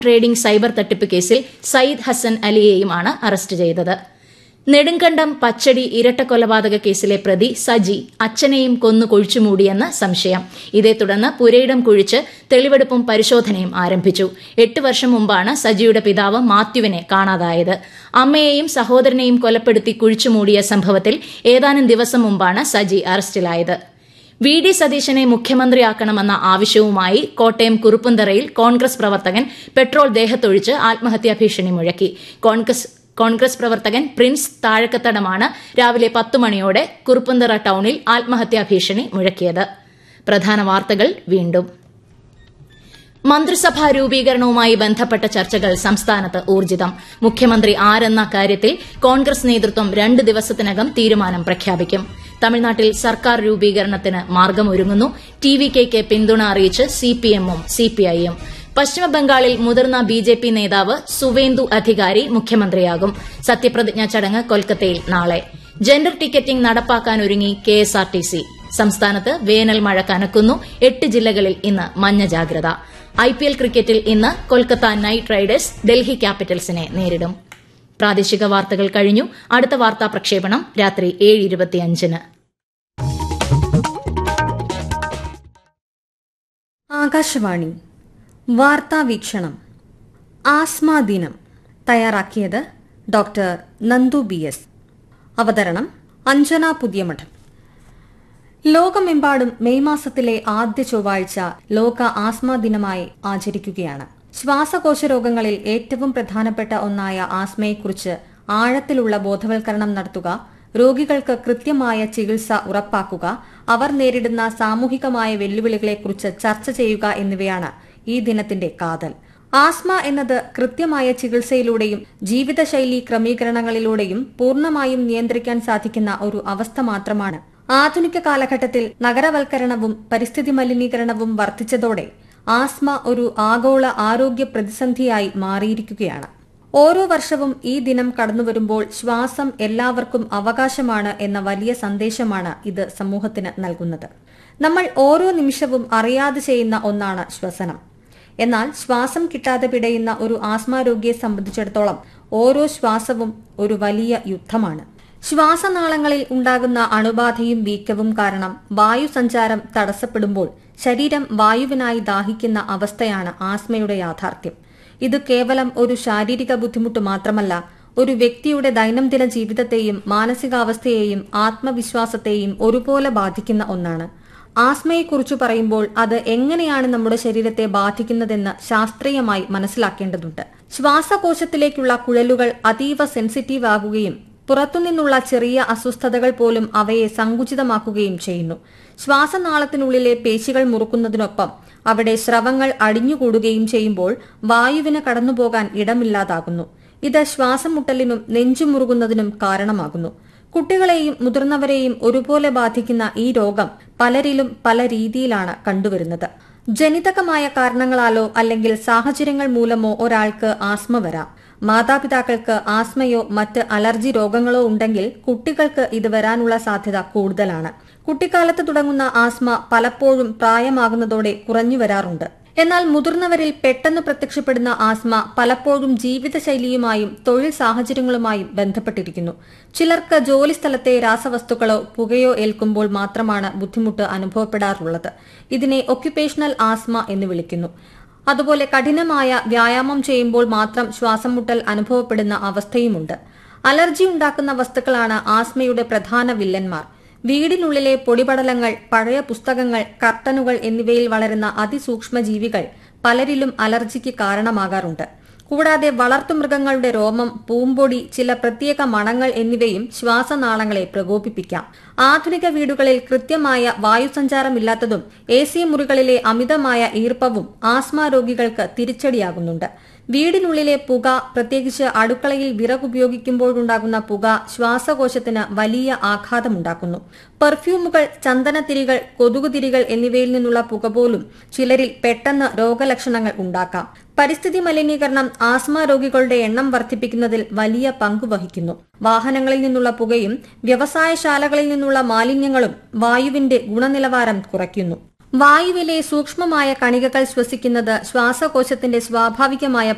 trading cyber തട്ടിപ്പ് കേസിൽ Sayyid Hasan അലിയെയുമാണ് arrest ചെയ്തത് നെടുങ്കണ്ടം പച്ചടി ഇരട്ടക്കൊലപാതക കേസിലെ പ്രതി സജി അച്ഛനെയും കൊന്നു കുഴിച്ചുമൂടിയെന്ന് സംശയം ഇതേ തുടർന്ന് പുരയിടം കുഴിച്ച് തെളിവെടുപ്പും പരിശോധനയും ആരംഭിച്ചു എട്ട് വർഷം മുമ്പാണ് സജിയുടെ പിതാവ് മാത്യുവിനെ കാണാതായത് അമ്മയെയും സഹോദരനെയും കൊലപ്പെടുത്തി കുഴിച്ചുമൂടിയ സംഭവത്തിൽ ഏതാനും ദിവസം മുമ്പാണ് സജി അറസ്റ്റിലായത് വി ഡി സതീശനെ മുഖ്യമന്ത്രിയാക്കണമെന്ന ആവശ്യവുമായി കോട്ടയം കുറുപ്പന്തറയിൽ കോൺഗ്രസ് പ്രവർത്തകൻ പെട്രോൾ ദേഹത്തൊഴിച്ച് ആത്മഹത്യാ ഭീഷണി മുഴക്കി കോൺഗ്രസ് കോൺഗ്രസ് പ്രവർത്തകൻ പ്രിൻസ് താഴക്കത്തടമാണ് രാവിലെ പത്ത് മണിയോടെ കുറുപ്പന്തറ ടൌണിൽ ആത്മഹത്യാ ഭീഷണി മുഴക്കിയത് പ്രധാന വാർത്തകൾ വീണ്ടും മന്ത്രിസഭാ രൂപീകരണവുമായി ബന്ധപ്പെട്ട ചർച്ചകൾ സംസ്ഥാനത്ത് ഊർജിതം മുഖ്യമന്ത്രി ആരെന്ന കാര്യത്തിൽ കോൺഗ്രസ് നേതൃത്വം രണ്ട് ദിവസത്തിനകം തീരുമാനം പ്രഖ്യാപിക്കും തമിഴ്നാട്ടിൽ സർക്കാർ രൂപീകരണത്തിന് മാർഗമൊരുങ്ങുന്നു ടി വി കെയ്ക്ക് പിന്തുണ അറിയിച്ച് സിപിഎമ്മും സിപിഐയും പശ്ചിമബംഗാളിൽ മുതിർന്ന ബി ജെ പി നേതാവ് സുവേന്ദു അധികാരി മുഖ്യമന്ത്രിയാകും സത്യപ്രതിജ്ഞാ ചടങ്ങ് കൊൽക്കത്തയിൽ നാളെ ജെൻഡർ ടിക്കറ്റിംഗ് നടപ്പാക്കാനൊരുങ്ങി കെഎസ്ആർടിസി സംസ്ഥാനത്ത് വേനൽ മഴ കനക്കുന്നു എട്ട് ജില്ലകളിൽ ഇന്ന് മഞ്ഞ ജാഗ്രത ഐപിഎൽ ക്രിക്കറ്റിൽ ഇന്ന് കൊൽക്കത്ത നൈറ്റ് റൈഡേഴ്സ് ഡൽഹി ക്യാപിറ്റൽസിനെ നേരിടും പ്രാദേശിക വാർത്തകൾ കഴിഞ്ഞു അടുത്ത വാർത്താ പ്രക്ഷേപണം രാത്രി ഏഴ് ഇരുപത്തിയഞ്ചിന് ആകാശവാണി വാർത്താ വീക്ഷണം ആസ്മ ദിനം തയ്യാറാക്കിയത് ഡോക്ടർ നന്ദു ബി എസ് അവതരണം അഞ്ജന പുതിയമഠം ലോകമെമ്പാടും മെയ് മാസത്തിലെ ആദ്യ ചൊവ്വാഴ്ച ലോക ആസ്മ ദിനമായി ആചരിക്കുകയാണ് ശ്വാസകോശ രോഗങ്ങളിൽ ഏറ്റവും പ്രധാനപ്പെട്ട ഒന്നായ ആസ്മയെക്കുറിച്ച് ആഴത്തിലുള്ള ബോധവൽക്കരണം നടത്തുക രോഗികൾക്ക് കൃത്യമായ ചികിത്സ ഉറപ്പാക്കുക അവർ നേരിടുന്ന സാമൂഹികമായ വെല്ലുവിളികളെക്കുറിച്ച് ചർച്ച ചെയ്യുക എന്നിവയാണ് ഈ ദിനത്തിന്റെ കാതൽ ആസ്മ എന്നത് കൃത്യമായ ചികിത്സയിലൂടെയും ജീവിതശൈലി ക്രമീകരണങ്ങളിലൂടെയും പൂർണ്ണമായും നിയന്ത്രിക്കാൻ സാധിക്കുന്ന ഒരു അവസ്ഥ മാത്രമാണ് ആധുനിക കാലഘട്ടത്തിൽ നഗരവൽക്കരണവും പരിസ്ഥിതി മലിനീകരണവും വർദ്ധിച്ചതോടെ ആസ്മ ഒരു ആഗോള ആരോഗ്യ പ്രതിസന്ധിയായി മാറിയിരിക്കുകയാണ് ഓരോ വർഷവും ഈ ദിനം കടന്നുവരുമ്പോൾ ശ്വാസം എല്ലാവർക്കും അവകാശമാണ് എന്ന വലിയ സന്ദേശമാണ് ഇത് സമൂഹത്തിന് നൽകുന്നത് നമ്മൾ ഓരോ നിമിഷവും അറിയാതെ ചെയ്യുന്ന ഒന്നാണ് ശ്വസനം എന്നാൽ ശ്വാസം കിട്ടാതെ പിടയുന്ന ഒരു ആസ്മ രോഗിയെ സംബന്ധിച്ചിടത്തോളം ഓരോ ശ്വാസവും ഒരു വലിയ യുദ്ധമാണ് ശ്വാസനാളങ്ങളിൽ ഉണ്ടാകുന്ന അണുബാധയും വീക്കവും കാരണം വായു സഞ്ചാരം തടസ്സപ്പെടുമ്പോൾ ശരീരം വായുവിനായി ദാഹിക്കുന്ന അവസ്ഥയാണ് ആസ്മയുടെ യാഥാർത്ഥ്യം ഇത് കേവലം ഒരു ശാരീരിക ബുദ്ധിമുട്ട് മാത്രമല്ല ഒരു വ്യക്തിയുടെ ദൈനംദിന ജീവിതത്തെയും മാനസികാവസ്ഥയെയും ആത്മവിശ്വാസത്തെയും ഒരുപോലെ ബാധിക്കുന്ന ഒന്നാണ് ആസ്മയെക്കുറിച്ച് പറയുമ്പോൾ അത് എങ്ങനെയാണ് നമ്മുടെ ശരീരത്തെ ബാധിക്കുന്നതെന്ന് ശാസ്ത്രീയമായി മനസ്സിലാക്കേണ്ടതുണ്ട് ശ്വാസകോശത്തിലേക്കുള്ള കുഴലുകൾ അതീവ സെൻസിറ്റീവ് ആകുകയും പുറത്തുനിന്നുള്ള ചെറിയ അസ്വസ്ഥതകൾ പോലും അവയെ സങ്കുചിതമാക്കുകയും ചെയ്യുന്നു ശ്വാസനാളത്തിനുള്ളിലെ പേശികൾ മുറുക്കുന്നതിനൊപ്പം അവിടെ സ്രവങ്ങൾ അടിഞ്ഞുകൂടുകയും ചെയ്യുമ്പോൾ വായുവിന് കടന്നുപോകാൻ ഇടമില്ലാതാകുന്നു ഇത് ശ്വാസം മുട്ടലിനും നെഞ്ചുമുറുകുന്നതിനും കാരണമാകുന്നു കുട്ടികളെയും മുതിർന്നവരെയും ഒരുപോലെ ബാധിക്കുന്ന ഈ രോഗം പലരിലും പല രീതിയിലാണ് കണ്ടുവരുന്നത് ജനിതകമായ കാരണങ്ങളാലോ അല്ലെങ്കിൽ സാഹചര്യങ്ങൾ മൂലമോ ഒരാൾക്ക് ആസ്മ വരാം മാതാപിതാക്കൾക്ക് ആസ്മയോ മറ്റ് അലർജി രോഗങ്ങളോ ഉണ്ടെങ്കിൽ കുട്ടികൾക്ക് ഇത് വരാനുള്ള സാധ്യത കൂടുതലാണ് കുട്ടിക്കാലത്ത് തുടങ്ങുന്ന ആസ്മ പലപ്പോഴും പ്രായമാകുന്നതോടെ കുറഞ്ഞു വരാറുണ്ട് എന്നാൽ മുതിർന്നവരിൽ പെട്ടെന്ന് പ്രത്യക്ഷപ്പെടുന്ന ആസ്മ പലപ്പോഴും ജീവിതശൈലിയുമായും തൊഴിൽ സാഹചര്യങ്ങളുമായും ബന്ധപ്പെട്ടിരിക്കുന്നു ചിലർക്ക് ജോലിസ്ഥലത്തെ രാസവസ്തുക്കളോ പുകയോ ഏൽക്കുമ്പോൾ മാത്രമാണ് ബുദ്ധിമുട്ട് അനുഭവപ്പെടാറുള്ളത് ഇതിനെ ഒക്യുപേഷണൽ ആസ്മ എന്ന് വിളിക്കുന്നു അതുപോലെ കഠിനമായ വ്യായാമം ചെയ്യുമ്പോൾ മാത്രം ശ്വാസം മുട്ടൽ അനുഭവപ്പെടുന്ന അവസ്ഥയുമുണ്ട് അലർജി ഉണ്ടാക്കുന്ന വസ്തുക്കളാണ് ആസ്മയുടെ പ്രധാന വില്ലന്മാർ വീടിനുള്ളിലെ പൊടിപടലങ്ങൾ പഴയ പുസ്തകങ്ങൾ കർട്ടനുകൾ എന്നിവയിൽ വളരുന്ന അതിസൂക്ഷ്മ ജീവികൾ പലരിലും അലർജിക്ക് കാരണമാകാറുണ്ട് കൂടാതെ വളർത്തുമൃഗങ്ങളുടെ രോമം പൂമ്പൊടി ചില പ്രത്യേക മണങ്ങൾ എന്നിവയും ശ്വാസനാളങ്ങളെ പ്രകോപിപ്പിക്കാം ആധുനിക വീടുകളിൽ കൃത്യമായ വായുസഞ്ചാരമില്ലാത്തതും എ സി മുറികളിലെ അമിതമായ ഈർപ്പവും ആസ്മ രോഗികൾക്ക് തിരിച്ചടിയാകുന്നുണ്ട് വീടിനുള്ളിലെ പുക പ്രത്യേകിച്ച് അടുക്കളയിൽ വിറകുപയോഗിക്കുമ്പോഴുണ്ടാകുന്ന പുക ശ്വാസകോശത്തിന് വലിയ ആഘാതമുണ്ടാക്കുന്നു പെർഫ്യൂമുകൾ ചന്ദനത്തിരികൾ കൊതുകുതിരികൾ എന്നിവയിൽ നിന്നുള്ള പുക പോലും ചിലരിൽ പെട്ടെന്ന് രോഗലക്ഷണങ്ങൾ ഉണ്ടാക്കാം പരിസ്ഥിതി മലിനീകരണം ആസ്മ രോഗികളുടെ എണ്ണം വർദ്ധിപ്പിക്കുന്നതിൽ വലിയ പങ്ക് വഹിക്കുന്നു വാഹനങ്ങളിൽ നിന്നുള്ള പുകയും വ്യവസായശാലകളിൽ നിന്നുള്ള മാലിന്യങ്ങളും വായുവിന്റെ ഗുണനിലവാരം കുറയ്ക്കുന്നു വായുവിലെ സൂക്ഷ്മമായ കണികകൾ ശ്വസിക്കുന്നത് ശ്വാസകോശത്തിന്റെ സ്വാഭാവികമായ